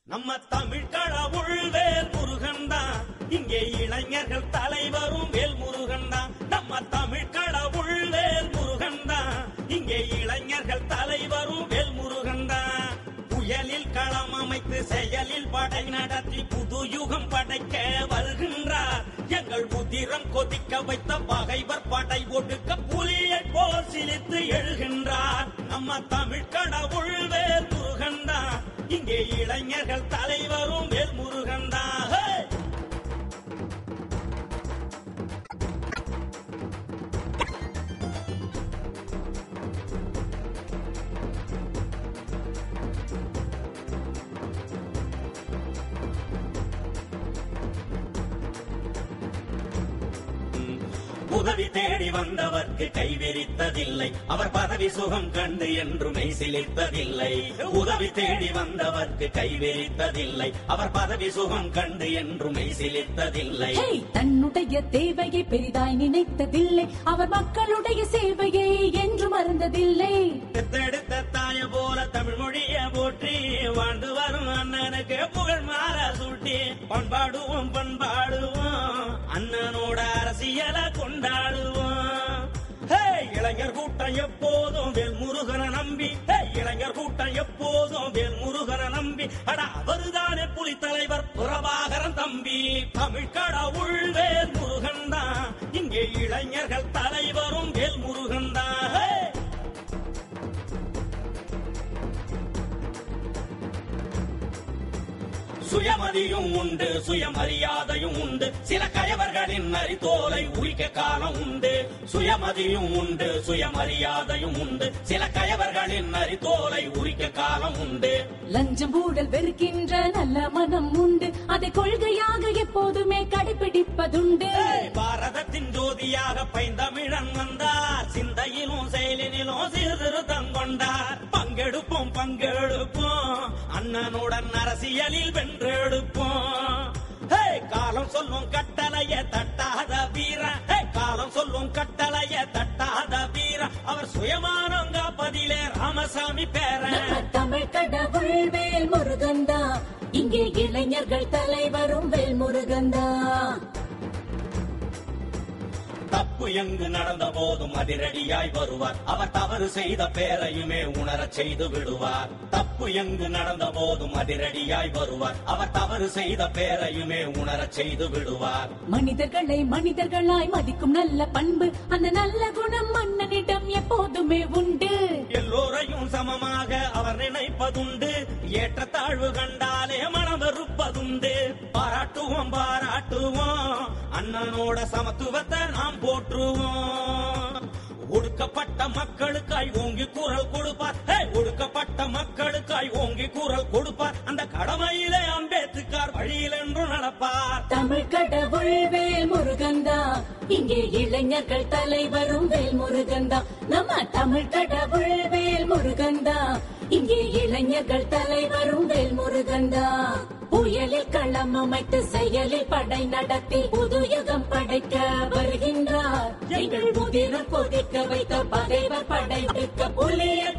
நம்ம தமிழ் கடவுள் வேல் முருகன் தான் இங்கே இளைஞர்கள் தலைவரும் வேல் முருகன் தான் நம்ம தமிழ் கடவுள் வேல் முருகன் தான் இங்கே இளைஞர்கள் தலைவரும் வேல் முருகன் தான் புயலில் களம் அமைத்து செயலில் படை நடத்தி புது யுகம் படைக்க வருகின்றார் எங்கள் உதிரம் கொதிக்க வைத்த பகைவர் படை ஒடுக்க புலியை போல் சிலித்து எழுகின்றார் நம்ம தமிழ் கடவுள் வேல் முருகன் தான் இங்கே இளைஞர்கள் தலைவரும் வேல் முருகன் தான் ஹே! உதவி தேடி வந்தவர்க்கு கைவிரித்ததில்லை அவர் பதவி சுகம் கண்டு என்று மெய் சிலிர்த்ததில்லை உதவி தேடி வந்தவர்க்கு கைவிரித்ததில்லை அவர் பதவி சுகம் கண்டு என்று மெய் சிலிர்த்ததில்லை ஹே, தன்னுடைய தேவையை பெரிதாய் நினைத்ததில்லை அவர் மக்களுடைய சேவையை என்று மறந்ததில்லை பெத்தெடுத்த தாய போல தமிழ் மொழிய போற்றி வாழ்ந்து வரும் அண்ணனுக்கு புகழ் மாற சூட்டி பண்பாடுவோம் பண்பாடுவோம் அண்ணனோட அரசியலை கொண்டாடுவோம் ஹே, இளைஞர் கூட்டம் எப்போதும் வேல் முருகனை நம்பி ஹே, இளைஞர் கூட்டம் எப்போதும் வேல் முருகனை நம்பி அட அவருதானே புலி தலைவர் புறபாகரன் தம்பி தமிழ் கடவுள் வேல் முருகன் தான் இங்கே இளைஞர்கள் தலைவரும் வேல் முருகன் தான் ஹே! சுயமதியும் உண்டு சுயமரியாதையும் உண்டு சில கயவர்களின் நரித்தோலை உரிக்க காலம் உண்டு சுயமதியும் உண்டு சுயமரியாதையும் உண்டு சில கயவர்களின் நரித்தோலை உரிக்க காலம் உண்டு லஞ்சம் ஊழல் வெறுக்கின்ற நல்ல மனம் உண்டு அதை கொள்கையாக எப்போதுமே கடைபிடிப்பதுண்டு ஏய், பாரதத்தின் ஜோதியாக பைந்தமிழன் வந்தார் சிந்தையிலும் செயலினிலும் சீர்திருத்தம் கொண்டார் பங்கெடுப்போம் பங்கெடுப்போம் அண்ணனுடன் அரசியலில் வென்றெடுப்போம் ஹே, காலம் சொல்லும் கட்டளைய தட்டாத வீர ஹே, காலம் சொல்லும் கட்டளைய தட்டாத வீர அவர் சுயமானம் காப்பதிலே ராமசாமி பேர நம்ம தமிழ் கடவுள் வேல் முருகந்தா இங்கே இளைஞர்கள் தலைவரும் வேல் முருகந்தா தப்பு எங்கு நடந்த போதும் அதிரடியாய் வருவார் அவர் தவறு செய்த பேரையுமே உணரச் செய்து விடுவார் தப்பு எங்கு நடந்த போதும் அதிரடியாய் வருவார் அவர் தவறு செய்த பேரையுமே உணரச் செய்து விடுவார் மனிதர்களை மனிதர்களாய் மதிக்கும் நல்ல பண்பு அந்த நல்ல குணம் மன்னனிடம் எப்போதுமே உண்டு எல்லோரையும் சமமாக அவர் நினைப்பதுண்டு ஏற்றத்தாழ்வு கண்டாலே மனம் வெறுப்பதுண்டு பாராட்டுவோம் பாராட்டுவோம் அண்ணனோட சமத்துவத்தை நாம் போற்றுவோம் ஒடுக்கப்பட்ட மக்களுக்காய் ஓங்கி குரல் கொடுப்பார் ஹே, ஒடுக்கப்பட்ட மக்களுக்காய் ஓங்கி குரல் கொடுப்பார் அந்த கடமையிலே அம்பேத்கர் வழியில் என்று நடப்பார் தமிழ் கடவுள் வேல் முருகந்தா இங்கே இளைஞர்கள் தலைவரும் வேல் முருகந்தா நம்ம தமிழ் கடவுள் வேல் முருகந்தா இங்கே இளைஞர்கள் தலைவரும் வேல் முருகந்தா புயலில் களம் அமைத்து செயலில் படை நடத்தி புது யுகம் படைக்க வருகின்றார் எங்கள் புதிரம் கொதிக்க வைத்த பகைவர் படைக்க புலியை